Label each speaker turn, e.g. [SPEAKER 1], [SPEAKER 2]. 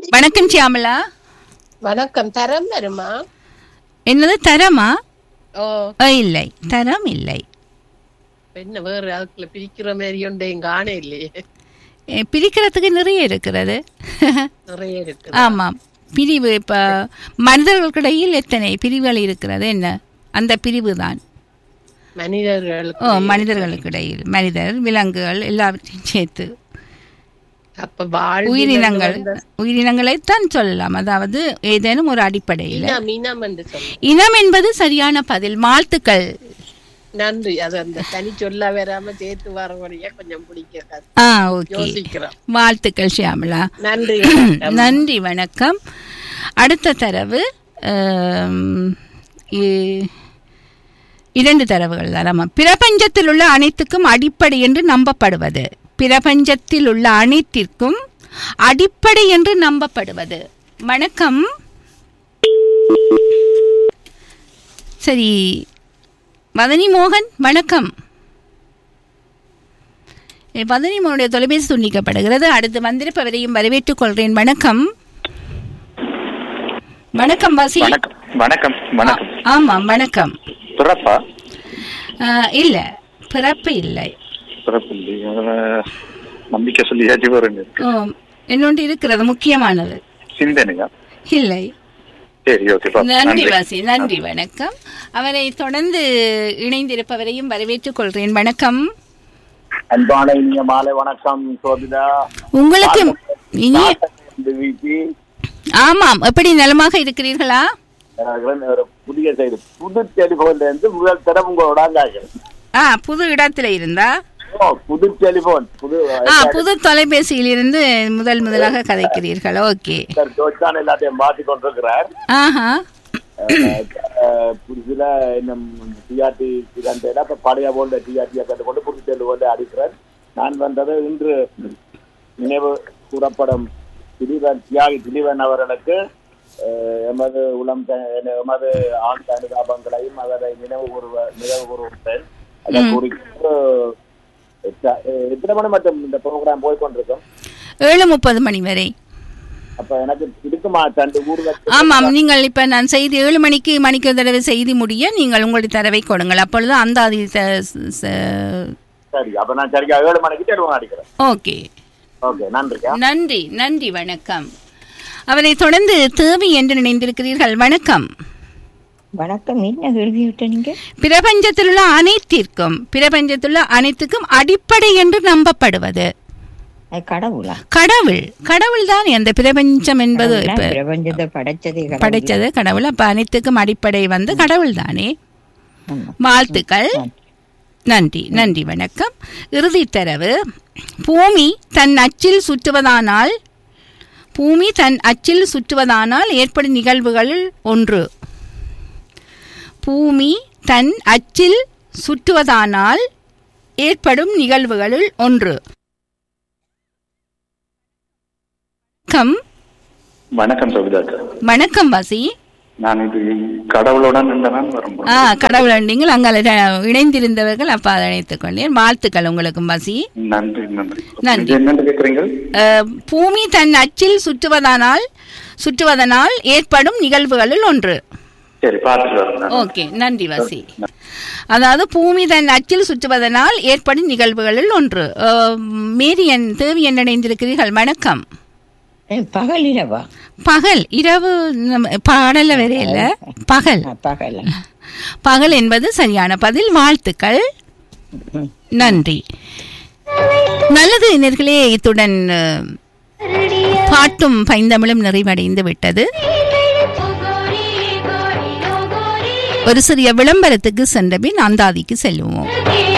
[SPEAKER 1] வணக்கம் சியாமலா
[SPEAKER 2] வணக்கம் தரம் வருமா
[SPEAKER 1] என்னது தரமா
[SPEAKER 2] ஓ
[SPEAKER 1] அ, இல்லை தரம் இல்லை
[SPEAKER 2] என்ன வேற அதுக்குள்ள பிரிக்கிற மாதிரி ஒன்றையும் காண இல்லையே
[SPEAKER 1] எ, பிரிக்கிறதுக்கு நிறைய இருக்கிறது
[SPEAKER 2] நிறைய இருக்கு
[SPEAKER 1] ஆமாம் பிரிவு இப்போ மனிதர்களுக்கிடையில் எத்தனை பிரிவுகள் இருக்கிறது என்ன அந்த பிரிவு தான்
[SPEAKER 2] மனிதர்களுக்கு
[SPEAKER 1] ஓ மனிதர்களுக்கிடையில் மனிதர் விலங்குகள் எல்லாவற்றையும் சேர்த்து
[SPEAKER 2] அப்ப வாழ்
[SPEAKER 1] உயிரினங்கள் உயிரினங்களைத்தான் சொல்லலாம் அதாவது ஏதேனும் ஒரு அடிப்படையில்
[SPEAKER 2] இனம் இனம் என்று சொல்லு
[SPEAKER 1] இனம் என்பது சரியான பதில் வாழ்த்துக்கள்
[SPEAKER 2] நன்றி அது அந்த தனி சொல்ல வராம சேர்த்து வரவழைய கொஞ்சம் பிடிக்க
[SPEAKER 1] ஆ ஓகே
[SPEAKER 2] யோசிக்கிறோம்
[SPEAKER 1] வாழ்த்துக்கள் ஷியாமலா
[SPEAKER 2] நன்றி
[SPEAKER 1] நன்றி வணக்கம் அடுத்த தரவு ஆம், இ- இரண்டு தரவுகள் தான் ஆமாம் பிரபஞ்சத்தில் உள்ள அனைத்துக்கும் அடிப்படை என்று நம்பப்படுவது பிரபஞ்சத்தில் உள்ள அனைத்திற்கும் அடிப்படை என்று நம்பப்படுவது வணக்கம் சரி வதனி மோகன் வணக்கம் ஏ, வதனி மோகனுடைய தொலைபேசி துண்டிக்கப்படுகிறது அடுத்து வந்திருப்பவரையும் வரவேற்றுக் கொள்கிறேன் வணக்கம் வணக்கம் வாசி
[SPEAKER 3] வணக்கம் வணக்கம் வணக்கம்
[SPEAKER 1] ஆ- ஆமாம் வணக்கம்
[SPEAKER 3] பிறப்பா
[SPEAKER 1] ஆ, இல்ல பிறப்பு இல்லை
[SPEAKER 3] பிறப்பு இல்லையா? அஹ், நம்பிக்கை சொல்லியாச்சு வருங்க
[SPEAKER 1] ஓ, இன்னொன்று இருக்கிறது முக்கியமானது
[SPEAKER 3] சிந்தனையா
[SPEAKER 1] இல்லை
[SPEAKER 3] சரி ஓகே பா.
[SPEAKER 1] நன்றி
[SPEAKER 3] நன்றி
[SPEAKER 1] வாசி நன்றி வணக்கம் அவரை தொடர்ந்து இணைந்திருப்பவரையும் வரவேற்றுக் கொள்கிறேன் வணக்கம்
[SPEAKER 4] அன்பான இனிய மாலை வணக்கம் சோபிதா
[SPEAKER 1] உங்களுக்கு இனி
[SPEAKER 4] இந்த வீட்டி
[SPEAKER 1] ஆமாம் எப்படி நலமாக இருக்கிறீர்களா
[SPEAKER 4] ஒரு புதிய செய்தி புது டெலிபோன்ல இருந்து முதல் தடவை உங்களோட ஆங்காகிறேன்.
[SPEAKER 1] ஆ புது இடத்துல இருந்தா
[SPEAKER 4] ஓ புது டெலிபோன் புது
[SPEAKER 1] ஆ புது தொலைபேசியில் இருந்து முதல் முதலாக கதைக்கிறீர்கள் ஓகே
[SPEAKER 4] ஜோச்சான் எல்லாத்தையும் மாத்தி கொண்டிருக்கிறார்
[SPEAKER 1] ஆஹா
[SPEAKER 4] அஹ், அஹ், புதுசுல இன்னும் டிஆர்டி சிகண்டேல இப்ப பழைய போன்ற டிஆர்டியை கண்டுகொண்டு புது டெலிபோன்ல அடிக்கிறார் நான் வந்தது இன்று நினைவு கூறப்படும் திலீபன் தியாகி திலீபன் அவர்களுக்கு அஹ், எமது உளம் த- எமது ஆண் அனுதாபங்களையும் அவரை நினைவு கூறுவ நினைவு கூறுகின்றேன் அதை குறித்து எத்த- எத்தனை மணி மட்டும் இந்த ப்ரோக்ராம் போய் கொண்டிருக்கும்
[SPEAKER 1] ஏழு முப்பது மணி வரை
[SPEAKER 4] அப்ப எனக்கு இருக்குமா தண்டு ஊருக்கு
[SPEAKER 1] ஆமாம் நீங்கள் இப்ப நான் செய்தி ஏழு மணிக்கு மணிக்கு ஒரு தடவை செய்தி முடிய நீங்கள் உங்களுடைய தரவை கொடுங்கள் அப்பொழுது அந்த அதி ச- ச-
[SPEAKER 4] சரி அப்ப நான் சரியா ஏழு மணிக்கு டெலிபோன் அடிக்கிறேன்
[SPEAKER 1] ஓகே
[SPEAKER 4] ஓகே நன்றிக்கா
[SPEAKER 1] நன்றி நன்றி வணக்கம் அவரை தொடர்ந்து தேவி என்று நினைந்திருக்கிறீர்கள் வணக்கம்
[SPEAKER 5] வணக்கம் என்ன கேள்வி விட்ட நீங்க
[SPEAKER 1] பிரபஞ்சத்தில் உள்ள அனைத்திற்கும் பிரபஞ்சத்தில் உள்ள அனைத்துக்கும் அடிப்படை என்று நம்பப்படுவது
[SPEAKER 5] அது கடவுளா
[SPEAKER 1] கடவுள் கடவுள் தான் அந்த பிரபஞ்சம் என்பது
[SPEAKER 5] கடவுளா?
[SPEAKER 1] இப்ப
[SPEAKER 5] பிரபஞ்சத்தை படைச்சதே கடவுள்.
[SPEAKER 1] படைச்சது கடவுள் அப்ப அனைத்துக்கும் அடிப்படை வந்து கடவுள் தானே
[SPEAKER 5] ஆமா.
[SPEAKER 1] வாழ்த்துக்கள் நன்றி நன்றி வணக்கம் இறுதி தரவு பூமி தன் அச்சில் சுற்றுவதானால் பூமி தன் அச்சில் சுற்றுவதானால் ஏற்படும் நிகழ்வுகளில் ஒன்று பூமி தன் அச்சில் சுற்றுவதானால் ஏற்படும் நிகழ்வுகளில் ஒன்று வணக்கம்
[SPEAKER 3] வணக்கம் சோபிதாக்கா
[SPEAKER 1] வணக்கம் வாசி
[SPEAKER 3] நான் இது கடவுளுடன் நின்றதான் வரும்
[SPEAKER 1] ஆ கடவுள் நீங்கள் அங்கே இணைந்திருந்தவர்கள் அப்ப அதை அழைத்துக் கொண்டேன் வாழ்த்துக்கள் உங்களுக்கும் வாசி
[SPEAKER 3] நன்றி நன்றி
[SPEAKER 1] நன்றி.
[SPEAKER 3] இது என்னன்னு கேக்குறீங்க
[SPEAKER 1] அஹ், பூமி தன் அச்சில் சுற்றுவதானால் சுற்றுவதனால் ஏற்படும் நிகழ்வுகளில் ஒன்று
[SPEAKER 3] சரி பார்த்துட்டு வரேன் நான்.
[SPEAKER 1] ஓகே நன்றி வாசி அதாவது பூமி தன் அச்சில் சுற்றுவதனால் ஏற்படும் நிகழ்வுகளில் ஒன்று அஹ், மேரியன் தேவி என்ன இணைந்திருக்கிறீர்கள் வணக்கம்
[SPEAKER 5] ஏ, பகல் இரவா
[SPEAKER 1] பகல் இரவு நம்ம பாடல வரையில பகல்
[SPEAKER 5] ஆ, பகல்
[SPEAKER 1] பகல் என்பது சரியான பதில் வாழ்த்துக்கள் நன்றி நல்லது நேர்களே இத்துடன் அஹ், பாட்டும் பைந்தமிழும் நிறைவடைந்து விட்டது ஒரு சிறிய விளம்பரத்துக்கு சென்ற பின் அந்தாதிக்கு செல்லுவோம்